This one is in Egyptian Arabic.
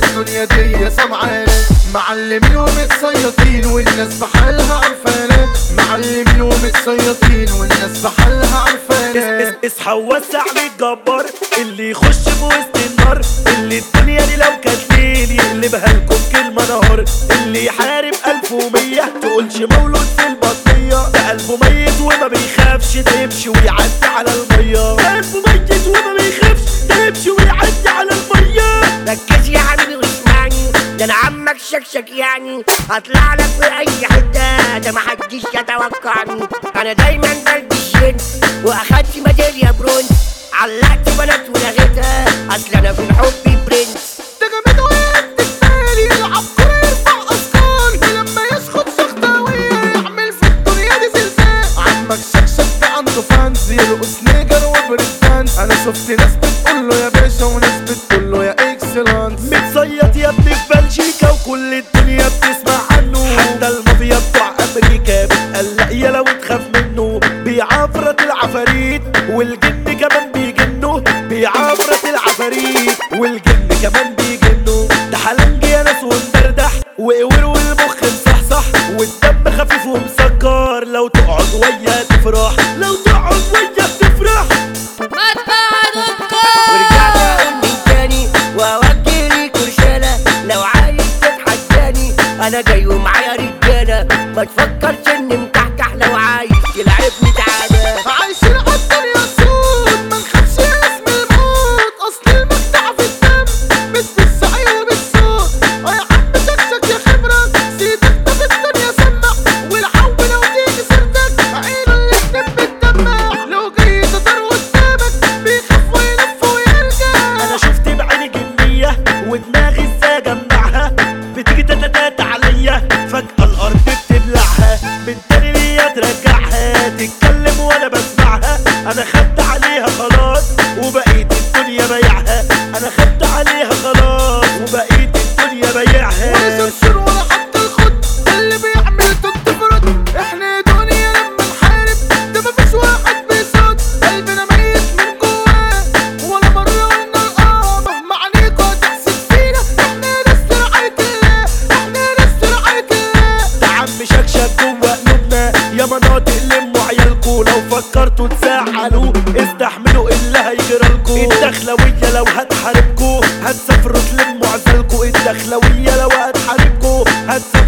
الدنيا دي سمعانة معلمين ومتصيطين والناس بحالها عرفانة معلمين ومتصيطين والناس بحالها عرفانة اصحى ووسع للجبار اللي يخش في وسط النار اللي الدنيا دي لو كانت ليل يقلبها لكم كلمة نهار اللي يحارب ألف ومية تقولش مولود في البطنية ده قلبه ميت وما بيخافش ده يمشي ويعدي على المية ده قلبه ميت وما بيخافش ده يمشي ويعدي على المية ركز يا حبيبي واسمعني ده انا عمك شكشك يعني هطلع لك في اي حته ده محدش يتوقعني انا دايما بلبس جينز واخدت ميداليه برونز علقت بنات ولغيتها اصل انا في الحب برنس ده جامد وقت التالي يلعب كورة يرفع أثقال ولما يسخط سخطاوية يعمل في الدنيا دي زلزال عمك شكشك ده عنده فانز يرقص نيجر وبريدان أنا شفت ناس بتقول له يا باشا وناس بتقول له يا اكسلانس متصيط يا ابني في بلجيكا وكل الدنيا بتسمع عنه حتى المافيا بتوع امريكا بتقلق يا لو تخاف منه بيعفرت العفاريت والجن كمان بيجنوا بيعفرت العفاريت والجن كمان بيجنوا ده حلنج يا ناس ومدردح وقور والمخ مصحصح والدم خفيف ومسكر لو تقعد ويا تفرح لو تقعد ويا تفرح ورجعت اقول من تاني واوجه ليك رساله لو عايز تتحداني انا جاي ومعايا رجاله ما تفكرش اني مكحكح لو عايز تلعبني تعالى عايشين عالدنيا سود ما نخافش اسم الموت اصل المجدع في الدم مش بالسعي وبالصوت اه يا عم شكشك يا خبرة سيدك ده في الدنيا سمع والعو لو تيجي سيرتك عينه الاتنين بتدمع لو جاي تطر قدامك بيخاف ويلف ويرجع انا شفت بعيني جنية ودماغي ازاي اجمعها بتيجي تتتات عليا فجأة الارض بتبلعها من تاني ليا ترجعها تتكلم وانا بسمعها انا خدت عليها خلاص وبقيت الدنيا بايعها انا خدت عليها خلاص وبقيت الدنيا ولا بايعها شمشير ولا حتى الخد ده اللي بيعمل توت فرد احنا دنيا لما نحارب ده مفيش واحد بيصد قلبنا ميت من جواه ولا مرة قلنا الاه مهما عليكوا هتحسد فينا احنا ناس رعاية الله احنا ناس رعاية الله ده عم شكشك جوه قلوبنا يا مناطق لموا عيالكوا لو فكرتوا تزعلوا استحملوا اللي هيجرالكوا الدخلوية لو هتحاربكوا هتسافروا تلموا عزلكوا الدخلوية لو هتحاربكوا هتسافروا